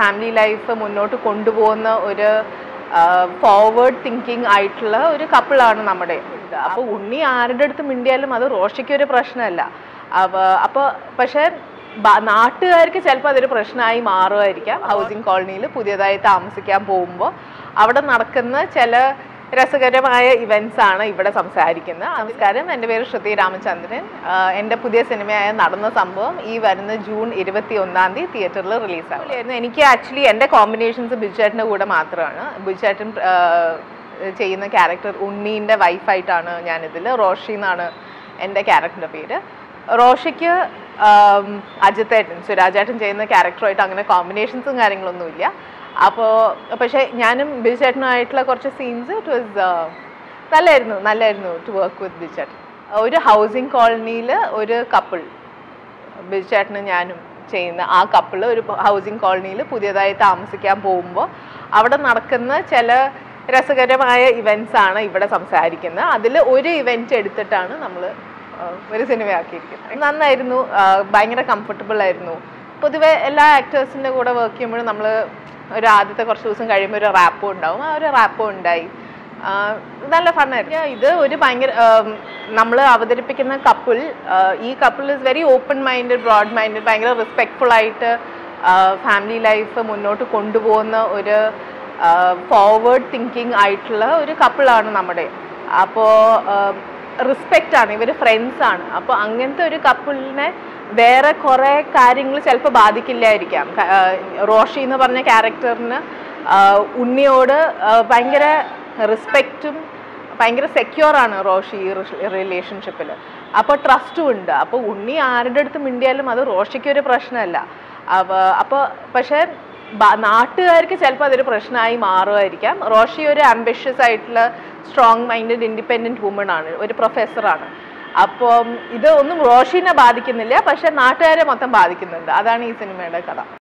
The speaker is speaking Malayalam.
ഫാമിലി ലൈഫ് മുന്നോട്ട് കൊണ്ടുപോകുന്ന ഒരു ഫോർവേഡ് തിങ്കിങ് ആയിട്ടുള്ള ഒരു കപ്പിളാണ് നമ്മുടെ ഇത് അപ്പോൾ ഉണ്ണി ആരുടെ അടുത്ത് മിണ്ടിയാലും അത് റോഷിക്ക് ഒരു പ്രശ്നമല്ല അപ്പോൾ പക്ഷേ ബ- നാട്ടുകാർക്ക് ചിലപ്പോൾ അതൊരു പ്രശ്നമായി മാറുമായിരിക്കാം ഹൗസിംഗ് കോളനിയിൽ പുതിയതായി താമസിക്കാൻ പോകുമ്പോൾ അവിടെ നടക്കുന്ന ചില രസകരമായ ഇവൻറ്റ്സ് ആണ് ഇവിടെ സംസാരിക്കുന്നത് നമസ്കാരം എൻ്റെ പേര് ശ്രുതി രാമചന്ദ്രൻ ആഹ് എൻ്റെ പുതിയ സിനിമയായ നടന്ന സംഭവം ഈ വരുന്ന ജൂൺ ഇരുപത്തി ഒന്നാം തീയതി തിയേറ്ററിൽ റിലീസാവും എനിക്ക് ആക്ച്വലി എൻ്റെ കോമ്പിനേഷൻസ് ബിജുചേട്ടൻ്റെ കൂടെ മാത്രമാണ് ബിജുചേട്ടൻ ആഹ് ചെയ്യുന്ന ക്യാരക്ടർ ഉണ്ണീൻ്റെ വൈഫായിട്ടാണ് ഞാനിതിൽ റോഷി എന്നാണ് എൻ്റെ ക്യാരക്ടറിൻ്റെ പേര് റോഷയ്ക്ക് ആം, അജിത്തേട്ടൻ സുരാജേട്ടൻ ചെയ്യുന്ന ക്യാരക്ടറുമായിട്ട് അങ്ങനെ കോമ്പിനേഷൻസും കാര്യങ്ങളൊന്നുമില്ല അപ്പോൾ പക്ഷേ ഞാനും ബിജുചേട്ടനുമായിട്ടുള്ള കുറച്ച് സീൻസ് ഇറ്റ് വാസ് നല്ലായിരുന്നു നല്ലായിരുന്നു ടു വർക്ക് വിത്ത് ബിജുചേട്ടൻ ഒരു ഹൗസിംഗ് കോളനിയിൽ ഒരു കപ്പിൾ ബിജുചേട്ടനും ഞാനും ചെയ്യുന്ന ആ കപ്പിൾ ഒരു ഹൗസിംഗ് കോളനിയിൽ പുതിയതായി താമസിക്കാൻ പോകുമ്പോൾ അവിടെ നടക്കുന്ന ചില രസകരമായ ഇവൻറ്റ്സ് ആണ് ഇവിടെ സംസാരിക്കുന്നത് അതിൽ ഒരു ഇവൻറ്റ് എടുത്തിട്ടാണ് നമ്മൾ ഒരു സിനിമയാക്കിയിരിക്കുന്നത് നന്നായിരുന്നു ആ, ഭയങ്കര കംഫർട്ടബിൾ ആയിരുന്നു പൊതുവെ എല്ലാ ആക്ടേഴ്സിൻ്റെ കൂടെ വർക്ക് ചെയ്യുമ്പോഴും നമ്മൾ ഒരു ആദ്യത്തെ കുറച്ച് ദിവസം കഴിയുമ്പോൾ ഒരു റാപ്പോ ഉണ്ടാവും ആ ഒരു റാപ്പോ ഉണ്ടായി ആ, നല്ല ഫണ്ണായിരുന്നു ഇത് ഒരു ഭയങ്കര നമ്മൾ അവതരിപ്പിക്കുന്ന കപ്പിൾ ഈ couple is very open minded broad minded ഭയങ്കര റെസ്പെക്ട്ഫുൾ ആയിട്ട് ഫാമിലി ലൈഫ് മുന്നോട്ട് കൊണ്ടുപോകുന്ന ഒരു ഫോർവേഡ് തിങ്കിങ് ആയിട്ടുള്ള ഒരു കപ്പിളാണ് നമ്മുടെ അപ്പോൾ റെസ്പെക്റ്റ് ആണ് ഇവർ ഫ്രണ്ട്സ് ആണ് അപ്പോൾ അങ്ങനത്തെ ഒരു കപ്പിളിനെ വേറെ കുറേ കാര്യങ്ങൾ ചിലപ്പോൾ ബാധിക്കില്ലായിരിക്കാം ക- ആ, റോഷി എന്ന് പറഞ്ഞ ക്യാരക്ടറിന് ഉണ്ണിയോട് ആ, ഭയങ്കര റെസ്പെക്റ്റും ഭയങ്കര സെക്യൂർ ആണ് റോഷി ഈ റിലേഷൻഷിപ്പിൽ അപ്പോൾ ട്രസ്റ്റും ഉണ്ട് അപ്പോൾ ഉണ്ണി ആരുടെ അടുത്ത് മിണ്ടിയാലും അത് റോഷിക്ക് ഒരു പ്രശ്നമല്ല അപ്പോൾ പക്ഷേ ബ- നാട്ടുകാർക്ക് ചിലപ്പോൾ അതൊരു പ്രശ്നമായി മാറുമായിരിക്കാം റോഷി ഒരു ആംബിഷ്യസ് ആയിട്ടുള്ള സ്ട്രോങ് മൈൻഡഡ് ഇൻഡിപെൻഡൻറ്റ് വുമൺ ആണ് ഒരു പ്രൊഫസറാണ് അപ്പം ഇത് ഒന്നും റോഷിനെ ബാധിക്കുന്നില്ല പക്ഷെ നാട്ടുകാരെ മൊത്തം ബാധിക്കുന്നുണ്ട് അതാണ് ഈ സിനിമയുടെ കഥ